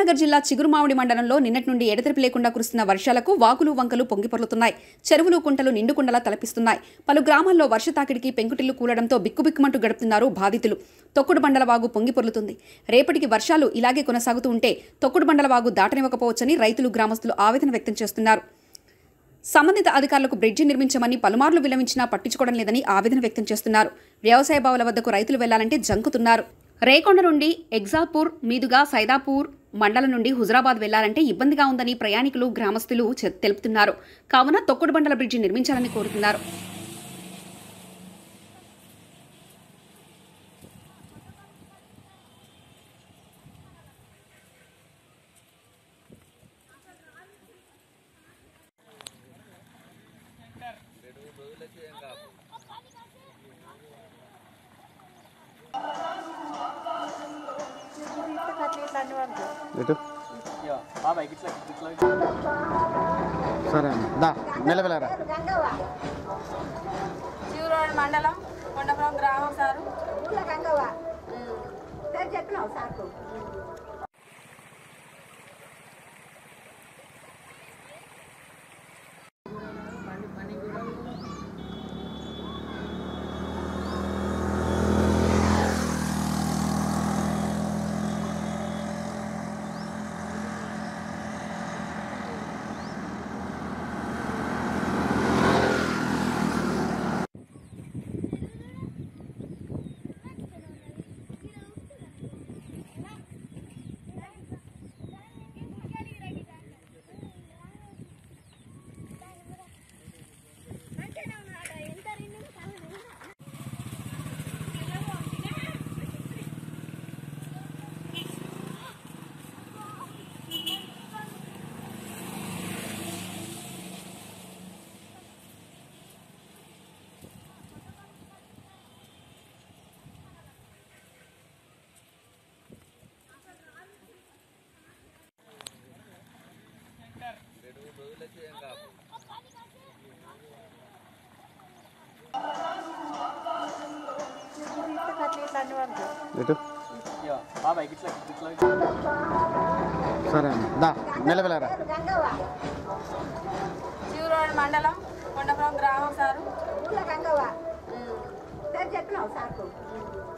కరీంనగర్ జిల్లా చిగురుమామిడి మండలంలో నిన్నటి నుండి ఎడతెరిపి లేకుండా కురుస్తున్న వర్షాలకు వాగులు వంకలు పొంగిపొర్లుతున్నాయి చెరువులు కుంటలు నిండుకుండలా తలపిస్తున్నాయి పలు గ్రామాల్లో వర్ష తాకిడికి పెంకుటిల్లు కూలడంతో బిక్కుబిక్కుమంటూ గడుపుతున్నారు బాధితులు తొక్కుడు బండల వాగు పొంగిపొర్లుతుంది రేపటికి వర్షాలు ఇలాగే కొనసాగుతూ ఉంటే తొక్కుడు బండల వాగు దాటనివ్వకపోవచ్చని రైతులు గ్రామస్తులు ఆవేదన వ్యక్తం చేస్తున్నారు సంబంధిత అధికారులకు బ్రిడ్జి నిర్మించమని పలుమార్లు విలవించినా పట్టించుకోవడం లేదని ఆవేదన వ్యక్తం చేస్తున్నారు వ్యవసాయ బావుల వద్దకు రైతులు వెళ్లాలంటే జంకుతున్నారు రేకొండ నుండి ఎగ్జాపూర్ మీదుగా సైదాపూర్ మండలం నుండి హుజరాబాద్ వెళ్లాలంటే ఇబ్బందిగా ఉందని ప్రయాణికులు గ్రామస్తులు చె- తెలుపుతున్నారు కావున తొక్కుడు బండల బ్రిడ్జి నిర్మించాలని కోరుతున్నారు ఎటు సరే అన్న దా నిలబెలరా శివరోడ్ మండలం కొండపురం గ్రామం సారు ఎటు సరే అన్న దా నిలబెలరా శివరోడ్ మండలం కొండపురం గ్రామం సారు చెప్పినావు సార్కు